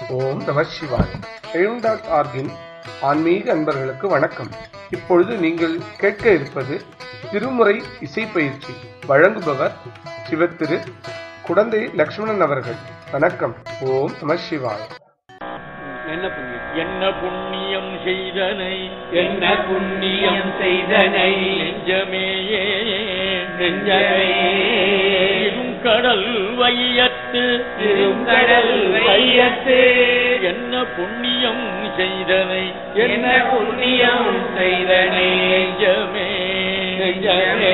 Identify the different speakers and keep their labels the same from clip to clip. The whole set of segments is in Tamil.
Speaker 1: ஓம் நம சிவாய் எழும் டாட் ஆர்கின் ஆன்மீக அன்பர்களுக்கு வணக்கம் இப்பொழுது நீங்கள் கேட்க இருப்பது திருமுறை இசை பயிற்சி வழங்குபவர் சிவத்திரு குடந்தை லக்ஷ்மணன் அவர்கள் வணக்கம் ஓம் நம சிவாய்
Speaker 2: என்ன புண்ணியம்
Speaker 3: என்ன புண்ணியம் செய்தனை
Speaker 2: என்ன புண்ணியம் செய்தனை
Speaker 3: நெஞ்சமேயே
Speaker 2: நெஞ்சமே
Speaker 3: கடல் வையத்து
Speaker 2: திருங்கடல் வையத்து
Speaker 3: என்ன புண்ணியம் செய்தனை
Speaker 2: என்ன புண்ணியம் செய்தனை
Speaker 3: நெஞ்சமே
Speaker 2: நெஞ்சமே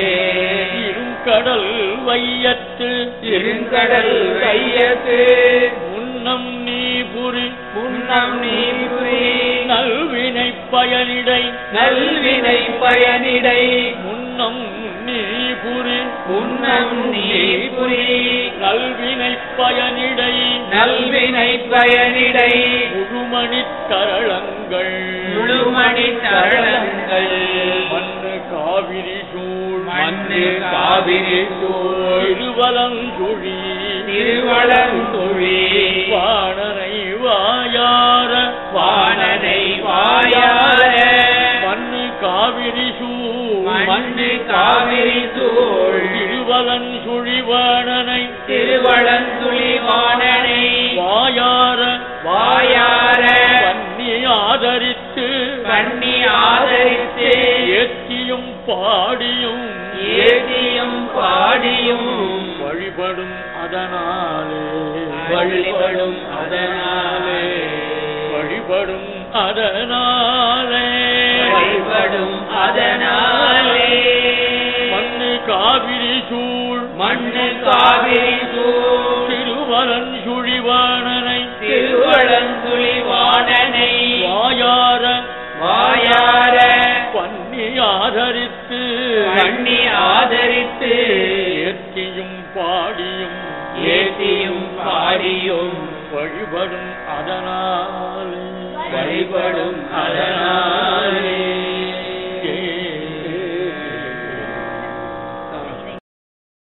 Speaker 3: கடல் வையத்து
Speaker 2: திருங்கடல் வையத்து
Speaker 3: முன்னம் நீ புரி
Speaker 2: முன்னம் நீ புரி
Speaker 3: நல்வினை பயனிடை
Speaker 2: நல்வினை பயனிடை
Speaker 3: முன்னம் நீ புரி
Speaker 2: முன்னம் நீ புரி
Speaker 3: நல்வினை பயனிடை
Speaker 2: நல்வினை பயனிடை
Speaker 3: முழுமணித் தரளங்கள்
Speaker 2: முழுமணி தரளங்கள்
Speaker 3: மண்ணு காவிரி சூழ்
Speaker 2: மண்ணு காவிரி சூழ்
Speaker 3: திருவலங்குழி
Speaker 2: திருவளங்குழி
Speaker 3: வாணனை வாயார
Speaker 2: வாணனை வாயார
Speaker 3: மண்ணு காவிரி சூழ்
Speaker 2: மண்ணு காவிரி சூழ்
Speaker 3: திருவலன் சுழிவாணனை
Speaker 2: திருவளந்துளி வாணனை
Speaker 3: வாயார
Speaker 2: வாயார
Speaker 3: பன்னி ஆதரித்து
Speaker 2: கண்ணி ஆதரித்து
Speaker 3: ஏத்தியும் பாடியும்
Speaker 2: ஏதியும் பாடியும்
Speaker 3: வழிபடும் அதனாலே
Speaker 2: வழிபடும் அதனாலே
Speaker 3: வழிபடும் அதனாலே
Speaker 2: வழிபடும் அதனாலே
Speaker 3: மண்ணு காவிரி சூழ்
Speaker 2: மண்ணு காவிரி சூழ்
Speaker 3: திருவலன் சுழிவாணனை
Speaker 2: திருவளந்துளி வாணனை
Speaker 3: வாயார
Speaker 2: வாயார
Speaker 3: பன்னி ஆதரித்து
Speaker 2: கண்ணி ஆதரித்து
Speaker 3: ஏத்தியும் பாடியும்
Speaker 2: ஏத்தியும் பாடியும்
Speaker 3: வழிபடும் அதனாலே
Speaker 2: வழிபடும் அதனாலே